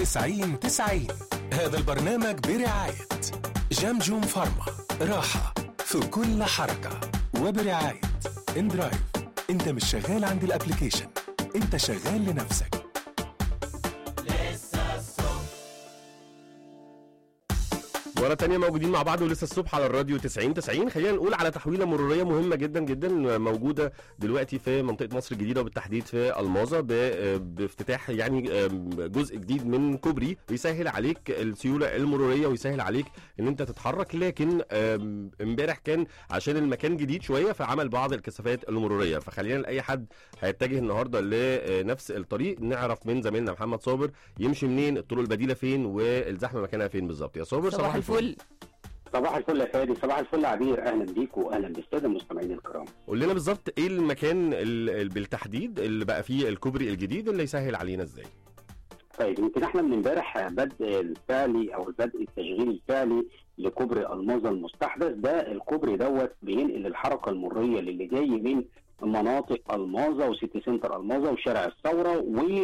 90 90 هذا البرنامج برعاية جمجم فارما راحة في كل حركة وبرعاية اندرايف انت مش شغال عند الابليكيشن انت شغال لنفسك مرة تانية موجودين مع بعض ولسه الصبح على الراديو 90 90 خلينا نقول على تحويلة مرورية مهمة جدا جدا موجودة دلوقتي في منطقة مصر الجديدة وبالتحديد في الماظة ب- بافتتاح يعني جزء جديد من كوبري بيسهل عليك السيولة المرورية ويسهل عليك ان انت تتحرك لكن آم، امبارح كان عشان المكان جديد شوية فعمل بعض الكثافات المرورية فخلينا لأي حد هيتجه النهارده لنفس الطريق نعرف من زميلنا محمد صابر يمشي منين الطرق البديلة فين والزحمة مكانها فين بالظبط يا صابر صباح الفل صباح الفل يا فادي صباح الفل يا عبير اهلا بيك واهلا بالساده المستمعين الكرام قول لنا بالظبط ايه المكان ال- ال- بالتحديد اللي بقى فيه الكوبري الجديد اللي يسهل علينا ازاي طيب يمكن احنا من امبارح بدء الفعلي او البدء التشغيل الفعلي لكوبري الماظه المستحدث ده الكوبري دوت بينقل الحركه المريه للي جاي من مناطق الماظه وسيتي سنتر الماظه وشارع الثوره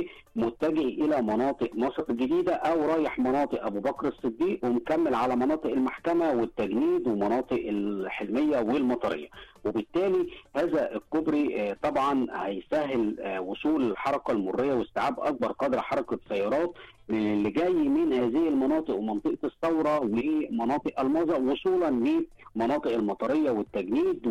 ومتجه الى مناطق مصر الجديده او رايح مناطق ابو بكر الصديق ومكمل على مناطق المحكمه والتجنيد ومناطق الحلميه والمطريه وبالتالي هذا الكوبري آه، طبعا هيسهل آه، وصول الحركه المريه واستيعاب اكبر قدر حركه سيارات من اللي جاي من هذه المناطق ومنطقه الثوره ومناطق الماظه وصولا لمناطق المطريه والتجنيد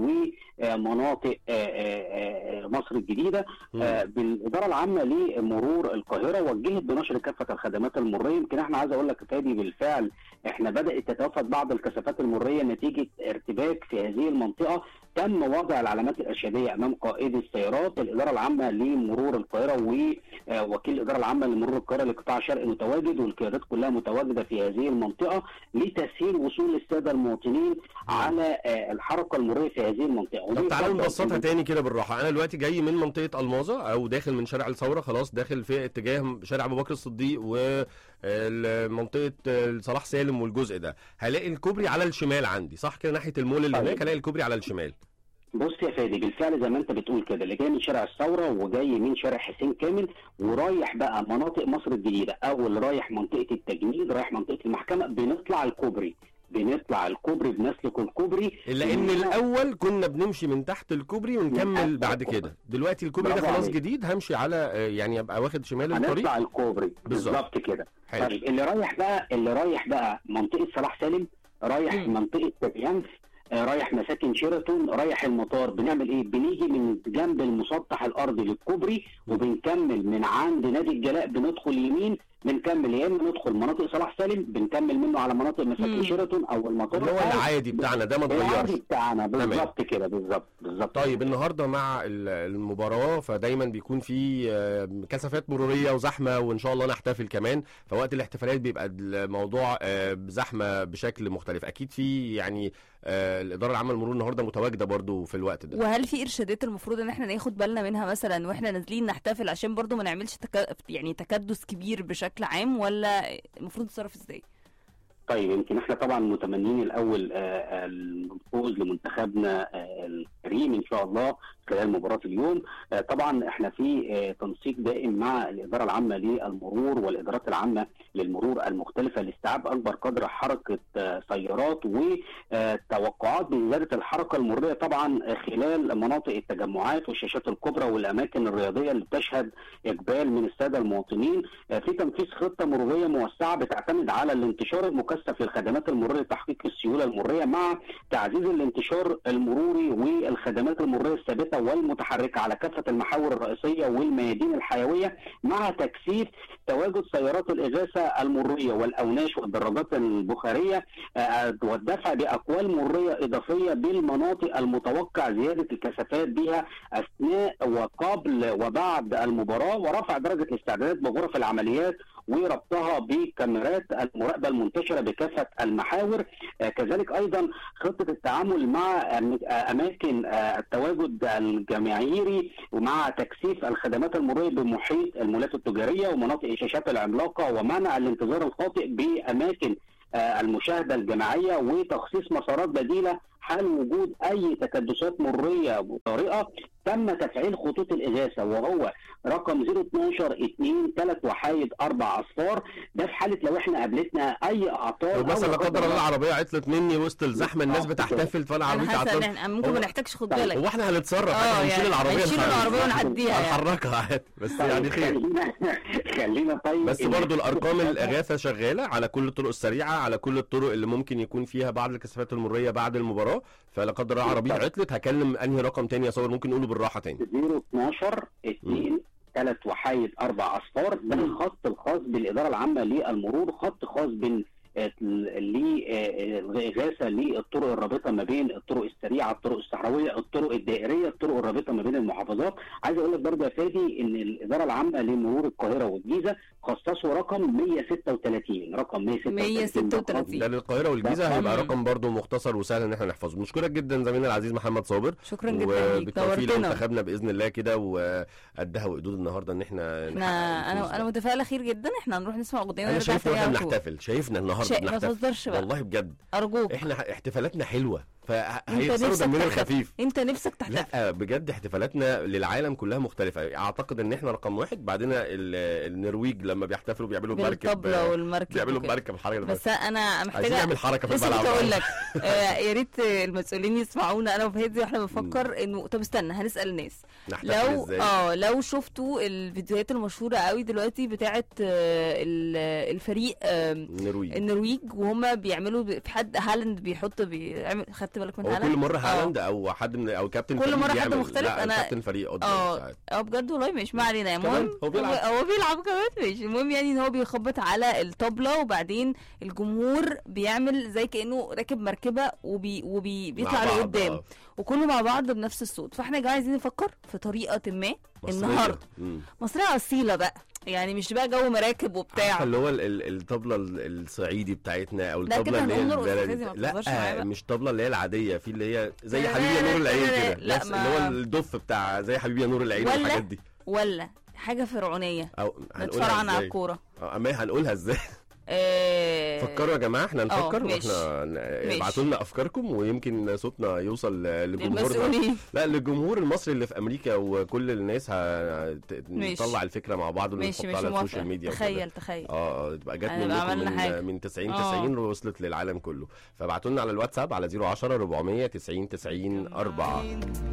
ومناطق آه، آه، آه، مصر الجديده آه، بالاداره العامه لمرور القاهره وجهت بنشر كافه الخدمات المريه يمكن احنا عايز اقول لك يا فادي بالفعل احنا بدات تتوافد بعض الكثافات المريه نتيجه ارتباك في هذه المنطقه تم وضع العلامات الارشاديه امام قائد السيارات الاداره العامه لمرور القاهره ووكيل الاداره العامه لمرور القاهره لقطاع شرق متواجد والقيادات كلها متواجده في هذه المنطقه لتسهيل وصول الساده المواطنين على آه، الحركه المروريه في هذه المنطقه طب تعالوا ودي نبسطها برضه- تاني كده بالراحه انا دلوقتي جاي من منطقه الماظه او داخل من شارع الثوره خلاص داخل في اتجاه شارع ابو بكر الصديق ومنطقه صلاح سالم والجزء ده هلاقي الكوبري على الشمال عندي صح كده ناحيه المول اللي طيب. هناك هلاقي الكوبري على الشمال بص يا فادي بالفعل زي ما انت بتقول كده اللي جاي من شارع الثوره وجاي من شارع حسين كامل ورايح بقى مناطق مصر الجديده او اللي رايح منطقه التجنيد رايح منطقه المحكمه بنطلع الكوبري بنطلع الكوبري بنسلك الكوبري لان بنروح- الاول كنا بنمشي من تحت الكوبري ونكمل تحت بعد الكوبري. كده دلوقتي الكوبري ده برافو خلاص عليك. جديد همشي على آه، يعني ابقى واخد شمال الطريق هنطلع الكوبري بالظبط. بالظبط كده حلو طيب اللي رايح بقى اللي رايح بقى منطقه صلاح سالم رايح مم. منطقه تبيانف آه، رايح مساكن شيراتون رايح المطار بنعمل ايه بنيجي من جنب المسطح الارضي للكوبري وبنكمل من عند نادي الجلاء بندخل يمين بنكمل يا اما ندخل مناطق صلاح سالم بنكمل منه على مناطق مساكن مم. شيراتون او المطار اللي هو أو العادي بتاعنا ده ما العادي اتغيرش بتاعنا بالظبط كده بالظبط بالظبط طيب النهارده مع ال- المباراه فدايما بيكون في آه، كثافات مروريه وزحمه وان شاء الله نحتفل كمان فوقت الاحتفالات بيبقى الموضوع آه، زحمه بشكل مختلف اكيد في يعني آه، الاداره العامه للمرور النهارده متواجده برضو في الوقت ده وهل في ارشادات المفروض ان احنا ناخد بالنا منها مثلا واحنا نازلين نحتفل عشان برضو ما نعملش تك... يعني تكدس كبير بشكل عام ولا المفروض نتصرف ازاي طيب يمكن احنا طبعا متمنين الاول آه، آه، الفوز لمنتخبنا آه، الكريم ان شاء الله خلال مباراه اليوم آه، طبعا احنا في آه، تنسيق دائم مع الاداره العامه للمرور والادارات العامه للمرور المختلفه لاستيعاب اكبر قدر حركه آه، سيارات وتوقعات بزياده الحركه المروريه طبعا خلال مناطق التجمعات والشاشات الكبرى والاماكن الرياضيه اللي بتشهد اقبال من الساده المواطنين آه، في تنفيذ خطه مروريه موسعه بتعتمد على الانتشار المكثف للخدمات المروريه لتحقيق السيوله المروريه مع تعزيز الانتشار المروري والخدمات المروريه الثابته والمتحركه على كافه المحاور الرئيسيه والميادين الحيويه مع تكثيف تواجد سيارات الاغاثه المروريه والاوناش والدراجات البخاريه آه، والدفع باقوال مروريه اضافيه بالمناطق المتوقع زياده الكثافات بها اثناء وقبل وبعد المباراه ورفع درجه الاستعدادات بغرف العمليات وربطها بكاميرات المراقبه المنتشره بكافه المحاور آه، كذلك ايضا خطه التعامل مع أم- آه، اماكن آه، التواجد الجماهيري ومع تكثيف الخدمات المروريه بمحيط المولات التجاريه ومناطق الشاشات العملاقه ومنع الانتظار الخاطئ باماكن آه، المشاهده الجماعيه وتخصيص مسارات بديله حال وجود اي تكدسات مريه طارئه تم تفعيل خطوط الاغاثه وهو رقم 012 2 3 وحايد 4 اصفار ده في حاله لو احنا قابلتنا اي اعطال لو أو مثلا لا قدر الله العربيه عطلت مني وسط الزحمه الناس آه، بتحتفل فانا انا عربيتي حاسه ان عطلت احنا ممكن ما هو- نحتاجش خد طيب، بالك هو احنا هنتصرف اه احنا هنشيل يعني العربيه هنشيل نحرك- العربيه ونعديها يعني. هنحركها عادي بس طيب، يعني خير خلينا خلينا طيب بس إن- برضو الارقام الاغاثه شغاله على كل الطرق السريعه على كل الطرق اللي ممكن يكون فيها بعض الكثافات المريه بعد المباراه فلا قدر الله عربيه عطلت هكلم انهي رقم تاني يا صور ممكن نقوله بالراحه تاني 012 2 ثلاث وحايد اربع اصفار ده مم. الخط الخاص بالاداره العامه للمرور خط خاص بين للإغاثة للطرق الرابطة ما بين الطرق السريعة الطرق الصحراوية الطرق الدائرية الطرق الرابطة ما بين المحافظات عايز أقول لك برضه يا فادي إن الإدارة العامة لمرور القاهرة والجيزة خصصوا رقم 136 رقم 136 136. ده للقاهره والجيزه ده هيبقى مم. رقم برضو مختصر وسهل ان احنا نحفظه بنشكرك جدا زميلنا العزيز محمد صابر شكرا جدا ليك وبالتوفيق نورتنا لمنتخبنا باذن الله كده وقدها وقدود النهارده ان احنا احنا نحقق انا الفوز انا ده. متفائله خير جدا احنا هنروح نسمع اغنيه انا ونرجع شايف تاني واحنا على طول بنحتفل شايفنا النهارده شيء ما بنحتفل تهزرش بقى والله بجد ارجوك احنا احتفالاتنا حلوه انت فهيكسروا نفسك دمنا تحتفل. الخفيف انت نفسك تحتفل لا بجد احتفالاتنا للعالم كلها مختلفة اعتقد ان احنا رقم واحد بعدين ال- النرويج لما بيحتفلوا بيعملوا مركب بالطبله والمركب بيعملوا وكده. مركب الحركة بس انا عايزين محتاجه نعمل حركة في لسه الملعب كنت اقول لك آه، يا ريت المسؤولين يسمعونا انا وفادي واحنا بنفكر انه طب استنى هنسال الناس نحتفل لو ازاي اه لو شفتوا الفيديوهات المشهوره قوي دلوقتي بتاعه آه، ال- الفريق آه، النرويج النرويج وهم بيعملوا ب- في حد هالاند بيحط بيعمل خدت بالك من هو هالاند كل مرة آه. هالاند او حد من او كابتن كل فريق مرة حد بيعمل. مختلف، لا أنا- كابتن فريق قدام اه ساعات. اه بجد والله مش ما علينا كمان المهم هو بيلعب. هو بيلعب كمان ماشي المهم يعني ان هو بيخبط على الطبله وبعدين الجمهور بيعمل زي كانه راكب مركبه وبي وبي مع بيطلع بعض، لقدام آه. وكله مع بعض بنفس الصوت فاحنا يا جماعه عايزين نفكر في طريقه ما مصرية. النهارده مم. مصريه اصيله بقى يعني مش بقى جو مراكب عارفة وبتاع اللي هو ال- ال- الطبلة ال- الصعيدي بتاعتنا او لا الطبلة كده اللي هي هنقوم نرقص يا البلدي فادي، ما تهزرش معايا لا بقى. مش طبلة اللي هي العادية في اللي هي زي لا، حبيبي يا لا، نور لا، العين لا، كده لا، نفس ما- اللي هو الدف بتاع زي حبيبي يا نور العين ولا والحاجات دي ولا حاجه فرعونيه او هنقولها نتفرعن على ازاي؟ الكوره اه اما هنقولها ازاي آه، فكروا يا جماعه احنا نفكر ماشي. واحنا ماشي. ابعتوا لنا افكاركم ويمكن صوتنا يوصل لجمهورنا للمسؤولين لا للجمهور المصري اللي في امريكا وكل الناس ماشي. هنطلع الفكره مع بعض ماشي ونحطها ماشي على السوشيال موافقه ميديا وكده. تخيل تخيل اه اه تبقى جت هنبقى منكم عملنا من, حاجة. من 90 آه. 90 ووصلت للعالم كله فابعتوا لنا على الواتساب على 010 490 90 4